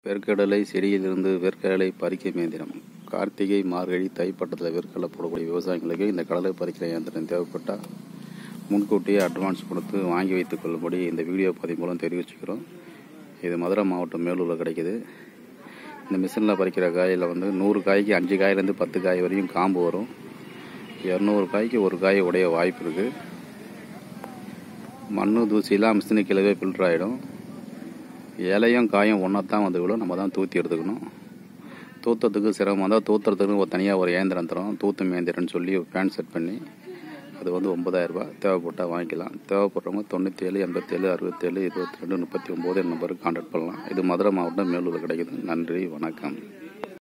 வேர்க்கடலை செடியிலிருந்து வேர்க்கடலை பறிக்கும் இயந்திரம் கார்த்திகை மார்கழி தைப்பட்டத்தில் வேர்க்கடலை போடக்கூடிய விவசாயிகளுக்கு இந்த கடலை பறிக்கிற இயந்திரம் தேவைப்பட்டால் முன்கூட்டியே அட்வான்ஸ் கொடுத்து வாங்கி வைத்துக் கொள்ளும்படி இந்த வீடியோ பதிவு மூலம் தெரிவிச்சுக்கிறோம் இது மதுரை மாவட்டம் மேலூரில் கிடைக்குது இந்த மிஷினில் பறிக்கிற காயில் வந்து நூறு காய்க்கு அஞ்சு காயிலேருந்து பத்து காய் வரையும் காம்பு வரும் இரநூறு காய்க்கு ஒரு காய் உடைய வாய்ப்பு இருக்குது மண்ணு தூசிலாம் மிஷினு கீழவே ஃபில்டர் ஆகிடும் இலையும் காயும் ஒன்றா தான் வந்து விழும் நம்ம தான் தூத்தி எடுத்துக்கணும் தூத்தத்துக்கு சிரமம் தான் தூத்துறதுக்கு ஒரு தனியாக ஒரு இயந்திரம் தரோம் தூத்தும் இயந்திரம்னு சொல்லி ஒரு ஃபேன் செட் பண்ணி அது வந்து ஒன்பதாயிரரூபா தேவைப்பட்டால் வாங்கிக்கலாம் தேவைப்படுறவங்க தொண்ணூற்றேழு எண்பத்தேழு அறுபத்தேழு இருபத்தி ரெண்டு முப்பத்தி ஒம்பது நம்பருக்கு கான்டாக்ட் பண்ணலாம் இது மதுரை மாவட்டம் மேலூரில் கிடைக்குது நன்றி வணக்கம்